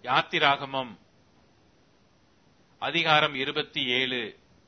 யாத்திராகமம் அதிகாரம் இருபத்தி ஏழு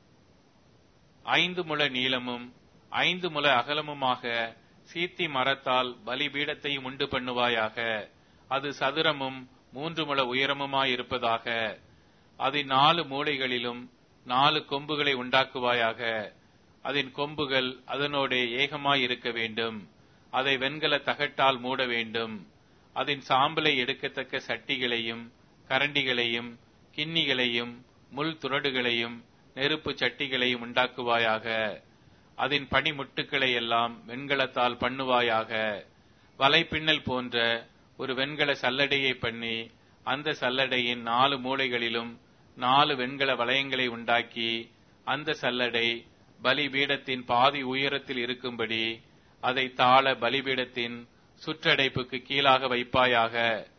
ஐந்து முழ நீளமும் ஐந்து முழ அகலமுமாக சீத்தி மரத்தால் பலிபீடத்தையும் உண்டு பண்ணுவாயாக அது சதுரமும் மூன்று முழ உயரமுமாயிருப்பதாக அதன் நாலு மூலைகளிலும் நாலு கொம்புகளை உண்டாக்குவாயாக அதன் கொம்புகள் அதனோடே ஏகமாயிருக்க வேண்டும் அதை வெண்கல தகட்டால் மூட வேண்டும் அதன் சாம்பலை எடுக்கத்தக்க சட்டிகளையும் கரண்டிகளையும் கிண்ணிகளையும் முள் துறடுகளையும் நெருப்பு சட்டிகளையும் உண்டாக்குவாயாக அதன் பனிமுட்டுக்களை எல்லாம் வெண்கலத்தால் பண்ணுவாயாக வலைப்பின்னல் போன்ற ஒரு வெண்கல சல்லடையை பண்ணி அந்த சல்லடையின் நாலு மூலைகளிலும் நாலு வெண்கல வளையங்களை உண்டாக்கி அந்த சல்லடை பலிபீடத்தின் பாதி உயரத்தில் இருக்கும்படி அதை தாழ பலிபீடத்தின் சுற்றடைப்புக்கு கீழாக வைப்பாயாக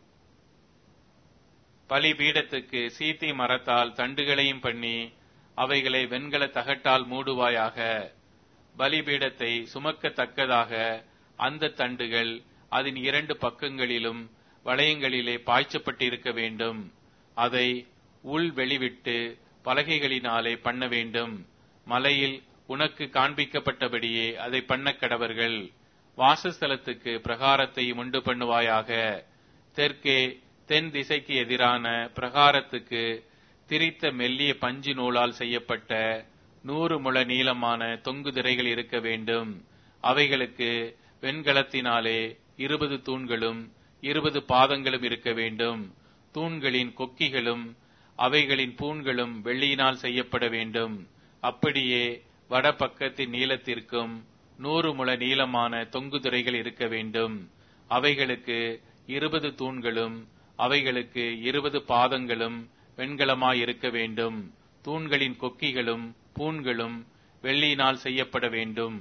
பலிபீடத்துக்கு சீத்தி மரத்தால் தண்டுகளையும் பண்ணி அவைகளை வெண்கல தகட்டால் மூடுவாயாக பலிபீடத்தை சுமக்கத்தக்கதாக அந்த தண்டுகள் அதன் இரண்டு பக்கங்களிலும் வளையங்களிலே பாய்ச்சப்பட்டிருக்க வேண்டும் அதை உள் வெளிவிட்டு பலகைகளினாலே பண்ண வேண்டும் மலையில் உனக்கு காண்பிக்கப்பட்டபடியே அதை பண்ண கடவர்கள் வாசஸ்தலத்துக்கு பிரகாரத்தையும் உண்டு பண்ணுவாயாக தெற்கே தென் திசைக்கு எதிரான பிரகாரத்துக்கு திரித்த மெல்லிய பஞ்சு நூலால் செய்யப்பட்ட நூறு முழ நீளமான தொங்கு திரைகள் இருக்க வேண்டும் அவைகளுக்கு வெண்கலத்தினாலே இருபது தூண்களும் இருபது பாதங்களும் இருக்க வேண்டும் தூண்களின் கொக்கிகளும் அவைகளின் பூண்களும் வெள்ளியினால் செய்யப்பட வேண்டும் அப்படியே வடபக்கத்தின் நீளத்திற்கும் நூறு முழ நீளமான தொங்கு திரைகள் இருக்க வேண்டும் அவைகளுக்கு இருபது தூண்களும் அவைகளுக்கு இருபது பாதங்களும் வெண்கலமாயிருக்க வேண்டும் தூண்களின் கொக்கிகளும் பூண்களும் வெள்ளியினால் செய்யப்பட வேண்டும்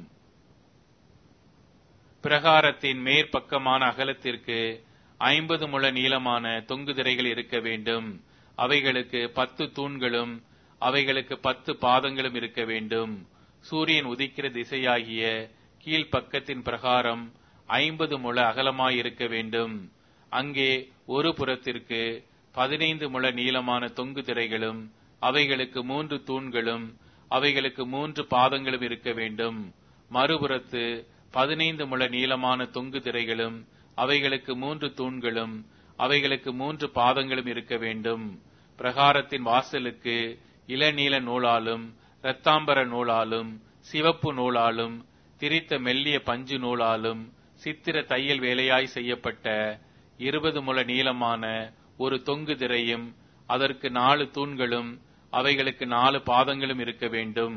பிரகாரத்தின் மேற்பக்கமான அகலத்திற்கு ஐம்பது முழ நீளமான தொங்கு திரைகள் இருக்க வேண்டும் அவைகளுக்கு பத்து தூண்களும் அவைகளுக்கு பத்து பாதங்களும் இருக்க வேண்டும் சூரியன் உதிக்கிற திசையாகிய கீழ்ப்பக்கத்தின் பிரகாரம் ஐம்பது முழ அகலமாயிருக்க வேண்டும் அங்கே ஒரு புறத்திற்கு பதினைந்து முழ நீளமான தொங்கு திரைகளும் அவைகளுக்கு மூன்று தூண்களும் அவைகளுக்கு மூன்று பாதங்களும் இருக்க வேண்டும் மறுபுறத்து பதினைந்து முழ நீளமான தொங்கு திரைகளும் அவைகளுக்கு மூன்று தூண்களும் அவைகளுக்கு மூன்று பாதங்களும் இருக்க வேண்டும் பிரகாரத்தின் வாசலுக்கு இளநீல நூலாலும் இரத்தாம்பர நூலாலும் சிவப்பு நூலாலும் திரித்த மெல்லிய பஞ்சு நூலாலும் சித்திர தையல் வேலையாய் செய்யப்பட்ட இருபது முழ நீளமான ஒரு தொங்கு திரையும் அதற்கு நாலு தூண்களும் அவைகளுக்கு நாலு பாதங்களும் இருக்க வேண்டும்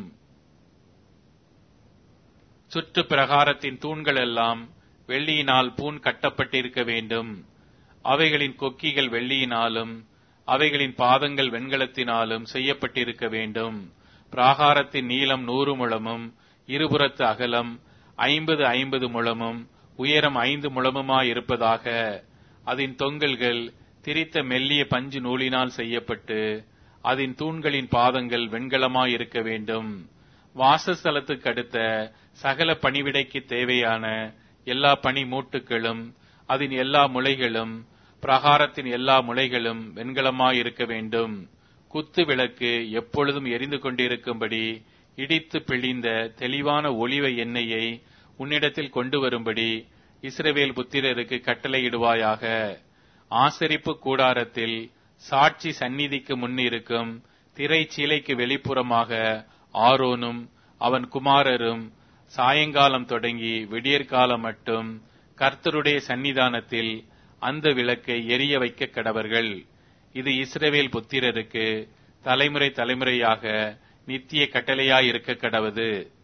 சுற்று பிரகாரத்தின் தூண்கள் எல்லாம் வெள்ளியினால் பூன் கட்டப்பட்டிருக்க வேண்டும் அவைகளின் கொக்கிகள் வெள்ளியினாலும் அவைகளின் பாதங்கள் வெண்கலத்தினாலும் செய்யப்பட்டிருக்க வேண்டும் பிராகாரத்தின் நீளம் நூறு முழமும் இருபுறத்து அகலம் ஐம்பது ஐம்பது முழமும் உயரம் ஐந்து முழமுமாயிருப்பதாக அதன் தொங்கல்கள் திரித்த மெல்லிய பஞ்சு நூலினால் செய்யப்பட்டு அதன் தூண்களின் பாதங்கள் வெண்கலமாயிருக்க வேண்டும் வாசஸ்தலத்துக்கு அடுத்த சகல பணிவிடைக்கு தேவையான எல்லா பனி மூட்டுகளும் அதன் எல்லா முளைகளும் பிரகாரத்தின் எல்லா முளைகளும் வெண்கலமாயிருக்க வேண்டும் குத்து விளக்கு எப்பொழுதும் எரிந்து கொண்டிருக்கும்படி இடித்து பிழிந்த தெளிவான ஒளிவ எண்ணெயை உன்னிடத்தில் கொண்டு வரும்படி இஸ்ரவேல் புத்திரருக்கு கட்டளையிடுவாயாக ஆசரிப்பு கூடாரத்தில் சாட்சி சந்நிதிக்கு முன்னிருக்கும் திரைச்சீலைக்கு வெளிப்புறமாக ஆரோனும் அவன் குமாரரும் சாயங்காலம் தொடங்கி விடியற்காலம் மட்டும் கர்த்தருடைய சன்னிதானத்தில் அந்த விளக்கை எரிய வைக்க கடவர்கள் இது இஸ்ரவேல் புத்திரருக்கு தலைமுறை தலைமுறையாக நித்திய கட்டளையாயிருக்க கடவது